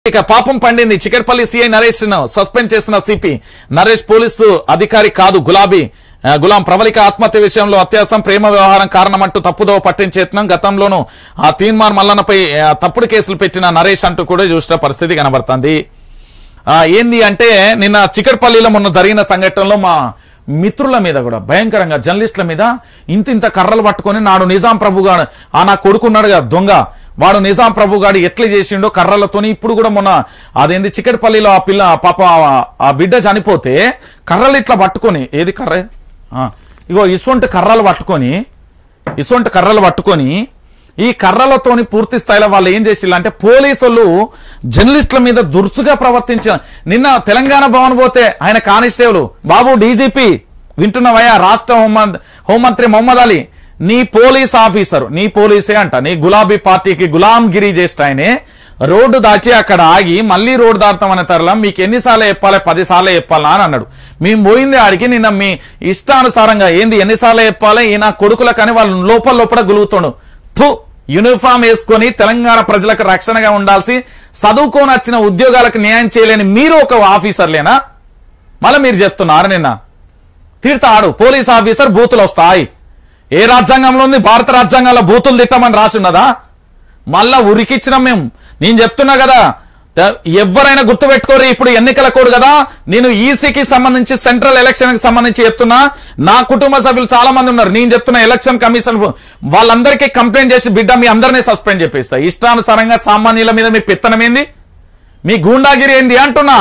ఇక పాపం పండింది చికట్పల్లి సిఐ నరేష్ ను సస్పెండ్ చేసిన సిపి నరేష్ పోలీసు అధికారి కాదు గులాబీ ఆ, గులాం ప్రవళిక ఆత్మహత్య విషయంలో అత్యాసం ప్రేమ వ్యవహారం కారణమంటూ తప్పుదోవ పట్టించేతనం గతంలోనూ ఆ తీన్మార్ మల్లన్నపై ఆ, తప్పుడు కేసులు పెట్టిన నరేష్ అంటూ కూడా చూసిన పరిస్థితి కనబడుతుంది ఆ, ఏంది అంటే నిన్న చికట్పల్లిలో మొన్న జరిగిన సంఘటనలో మా మిత్రుల మీద కూడా భయంకరంగా జర్నలిస్టుల మీద ఇంత ఇంత కర్రలు పట్టుకొని నాడు నిజాం ప్రభు గాడు ఆ నా కొడుకున్నాడు కదా దొంగ వాడు నిజాం ప్రభు గాడు ఎట్లా చేసిండో కర్రలతోని ఇప్పుడు కూడా మొన్న అదేంది చికట్పల్లిలో ఆ పిల్ల పాప ఆ- ఆ బిడ్డ చనిపోతే కర్రలు ఇట్లా పట్టుకొని ఏది కర్ర ఆ, ఇగో ఇటువంటి కర్రలు పట్టుకొని ఇటువంటి కర్రలు పట్టుకొని ఈ కర్రలతోని పూర్తి స్థాయిలో వాళ్ళు ఏం చేసిల్లు అంటే పోలీసులు జర్నలిస్టుల మీద దురుసుగా ప్రవర్తించిన నిన్న తెలంగాణ భవన్ పోతే ఆయన కానిస్టేబుల్ బాబు డీజీపీ వింటున్నవయ్యా రాష్ట్ర హోంమంత్రి హోంమంత్రి మొహమ్మద్ అలీ నీ పోలీస్ ఆఫీసర్ నీ పోలీసే అంట నీ గులాబీ పార్టీకి గులాంగిరి చేస్తే ఆయనే రోడ్డు దాటి అక్కడ ఆగి మళ్ళీ రోడ్డు దాటుతామనే తరలం మీకు ఎన్నిసార్లు చెప్పాలి పది సార్లు చెప్పాలా అని అన్నాడు మేము పోయింది ఆడికి నిన్న మీ ఇష్టానుసారంగా ఏంది ఎన్నిసార్లు చెప్పాలి ఈయన కొడుకులకని వాళ్ళు లోపల లోపల గులుగుతాడు థు యూనిఫామ్ వేసుకొని తెలంగాణ ప్రజలకు రక్షణగా ఉండాల్సి చదువుకొని వచ్చిన ఉద్యోగాలకు న్యాయం చేయలేని మీరు ఒక ఆఫీసర్లేనా మళ్ళీ మీరు చెప్తున్నారు నిన్న తీర్థాడు పోలీస్ ఆఫీసర్ బూతులు వస్తాయి ఏ రాజ్యాంగంలో ఉంది భారత రాజ్యాంగంలో బూతులు తిట్టమని రాసి ఉన్నదా మళ్ళా ఉరికిచ్చినాం మేము నేను చెప్తున్నా కదా త- ఎవరైనా గుర్తుపెట్టుకోరు ఇప్పుడు ఎన్నికల కోడ్ కదా నేను ఈసీకి సంబంధించి సెంట్రల్ ఎలక్షన్ కి సంబంధించి చెప్తున్నా నా కుటుంబ సభ్యులు చాలా మంది ఉన్నారు నేను చెప్తున్నా ఎలక్షన్ కమిషన్ వాళ్ళందరికీ కంప్లైంట్ చేసి బిడ్డ మీ అందరినీ సస్పెండ్ చేపిస్తా ఇష్టానుసారంగా సామాన్యుల మీద మీ పెత్తనం ఏంది మీ గూండాగిరి ఏంది అంటున్నా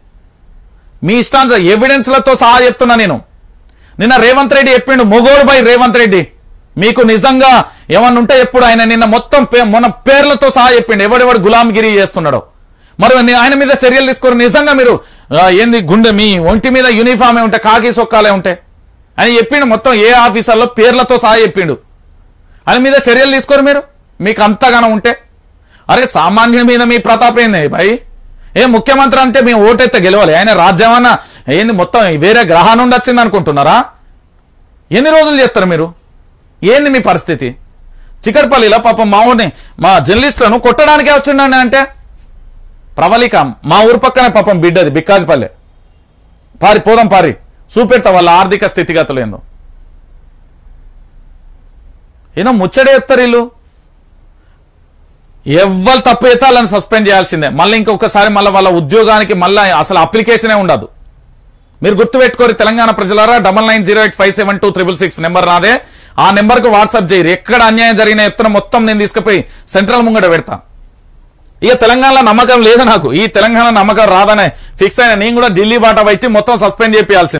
మీ ఇష్టానుసారం ఎవిడెన్స్లతో సహా చెప్తున్నా నేను నిన్న రేవంత్ రెడ్డి చెప్పిండు మొగోడు బై రేవంత్ రెడ్డి మీకు నిజంగా ఏమన్నా ఉంటే ఎప్పుడు ఆయన నిన్న మొత్తం పే- మన పేర్లతో సహా చెప్పిండు ఎవడెవడు గులాంగిరి చేస్తున్నాడో మరి ని- ఆయన మీద చర్యలు తీసుకోరు నిజంగా మీరు ఆ, ఏంది గుండె మీ ఒంటి మీద యూనిఫామే ఉంటే కాకి సొక్కాలే ఉంటే అని చెప్పిండు మొత్తం ఏ ఆఫీసర్లో పేర్లతో సహా చెప్పిండు ఆయన మీద చర్యలు తీసుకోరు మీరు మీకు అంతగానం ఉంటే అరే సామాన్యుడి మీద మీ ప్రతాపం ఏంది భయ్ ఏ ముఖ్యమంత్రి అంటే మేము ఓటైతే గెలవాలి ఆయన రాజ్యమన్నా ఏంది మొత్తం వేరే గ్రహం నుండి వచ్చింది అనుకుంటున్నారా ఎన్ని రోజులు చేస్తారు మీరు ఏంది మీ పరిస్థితి చికట్పల్లిలో పాపం మా ఊరిని మా జర్నలిస్టులను కొట్టడానికే వచ్చిండండి అంటే ప్రవళిక మా ఊరు పక్కనే పాపం బిడ్డది బిక్కాజ్పల్లె పారి పోదాం పారి చూపెడతా వాళ్ళ ఆర్థిక స్థితిగతులు ఏందో ఏదో ముచ్చడే చెప్తారు వీళ్ళు ఎవ్వరు తప్పు అయితే వాళ్ళని సస్పెండ్ చేయాల్సిందే మళ్ళీ ఇంకొకసారి మళ్ళీ వాళ్ళ ఉద్యోగానికి మళ్ళీ అసలు అప్లికేషనే ఉండదు మీరు గుర్తుపెట్టుకోరు తెలంగాణ ప్రజలారా double nine zero eight five seven two triple six number నాదే ఆ నెంబర్కి వాట్సాప్ చేయరు ఎక్కడ అన్యాయం జరిగిన ఎత్తున మొత్తం నేను తీసుకుపోయి సెంట్రల్ ముంగట పెడతా ఇక తెలంగాణలో నమ్మకం లేదు నాకు ఈ తెలంగాణ నమ్మకం రాదనే ఫిక్స్ అయిన నేను కూడా ఢిల్లీ బాట వచ్చి మొత్తం సస్పెండ్ చేయాల్సింది